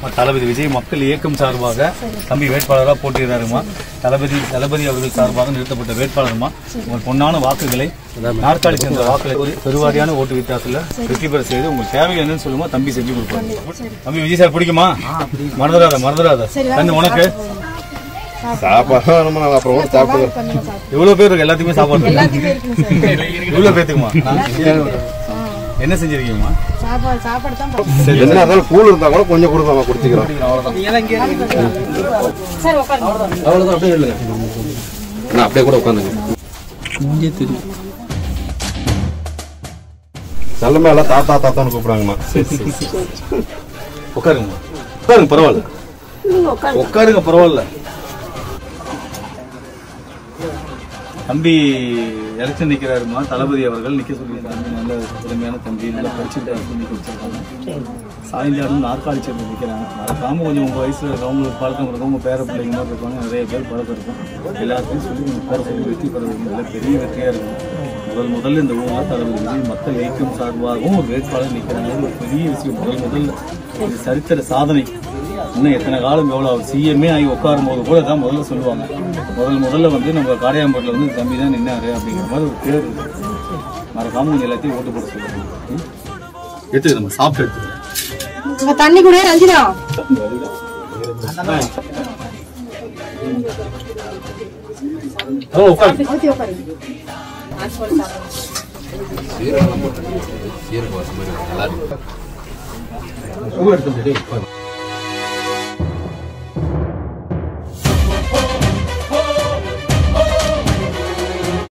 தளபதி விஜய் மக்கள் இயக்கம் சார்பாக தம்பி வேட்பாளராக போட்டியிடுறாருமா தளபதி தளபதி அவர்கள் சார்பாக நிறுத்தப்பட்ட வேட்பாளருமா உங்கள் பொன்னான வாக்குகளை நாற்காலி சென்ற வாக்குகளை ஒரு பெருவாரியான ஓட்டு வித்தியாசத்தில் வெற்றி பெற செய்து உங்களுக்கு தேவை என்னன்னு சொல்லுமா தம்பி செஞ்சு கொடுப்பாரு தம்பி விஜய் சார் பிடிக்குமா மறந்துடாத மறந்துடாத தம்பி உனக்கு சாப்பாடு நம்ம நான் அப்புறம் கூட சாப்பிடுவோம் எவ்வளவு பேர் இருக்கு எல்லாத்துக்குமே சாப்பாடு எல்லாத்துக்குமே இருக்குங்க சார் இவ்வளவு பேத்துக்குமா என்ன செஞ்சிருக்கீங்கம்மா சாப்பாடு சாப்பாடு தான் போடுறோம். என்ன இருந்தாலும் கூழ் இருந்தா கூட கொஞ்சம் கொடுங்க குடிச்சிக்கிறோம் சார் உட்காருங்க அவ்வளவுதான் அப்படியே இல்லைங்க நான் அப்படியே கூட உட்காந்துங்க செல்லமே எல்லாம் தாத்தா தாத்தான்னு கூப்பிடுறாங்கம்மா உட்காருங்கம்மா உட்காருங்க பரவாயில்ல உட்காருங்க பரவாயில்ல தம்பி எலெக்ஷன் நிக்கிறாருமா தளபதி அவர்கள் நிக்க சொல்லி தம்பி நல்ல திறமையான தம்பி நல்லா படிச்சுட்டு சொல்லி கொடுத்துருக்காங்க சாயங்காலம் நாற்காலி சேர்ந்து நிற்கிறாங்க மறக்காம கொஞ்சம் உங்க வயசுல இருக்கவங்களுக்கு பழக்கம் இருக்கும் உங்க பேர பிள்ளைங்க மாதிரி இருப்பாங்க நிறைய பேர் பழக்கம் இருக்கும் எல்லாத்தையும் சொல்லி உங்க பேர சொல்லி வெற்றி பெற வேண்டியதுல பெரிய வெற்றியா இருக்கும் முதல் முதல்ல இந்த ஊர்ல தளபதி விஜய் மக்கள் இயக்கம் சார்பாகவும் ஒரு வேட்பாளர் நிற்கிறாங்க ஒரு பெரிய விஷயம் முதல் முதல்ல இது சரித்திர சாதனை இன்னும் எத்தனை காலம் எவ்வளோ அவர் சிஎம்ஏ ஆகி உட்காரும் போது கூட தான் முதல்ல சொல்லுவாங்க முதல் முதல்ல வந்து நம்ம காடையாம்பட்டில் வந்து தம்பி தான் நின்னாரு அப்படிங்கிற மாதிரி ஒரு பேர் இருக்கு மறக்காம கொஞ்சம் எல்லாத்தையும் ஓட்டு போட சொல்லுவாங்க எடுத்துக்க நம்ம சாப்பிட்டு எடுத்துக்கலாம் உங்க தண்ணி கூட ரஞ்சிதா அதான் உட்காரு ஊத்தி உட்காருங்க பூ எடுத்து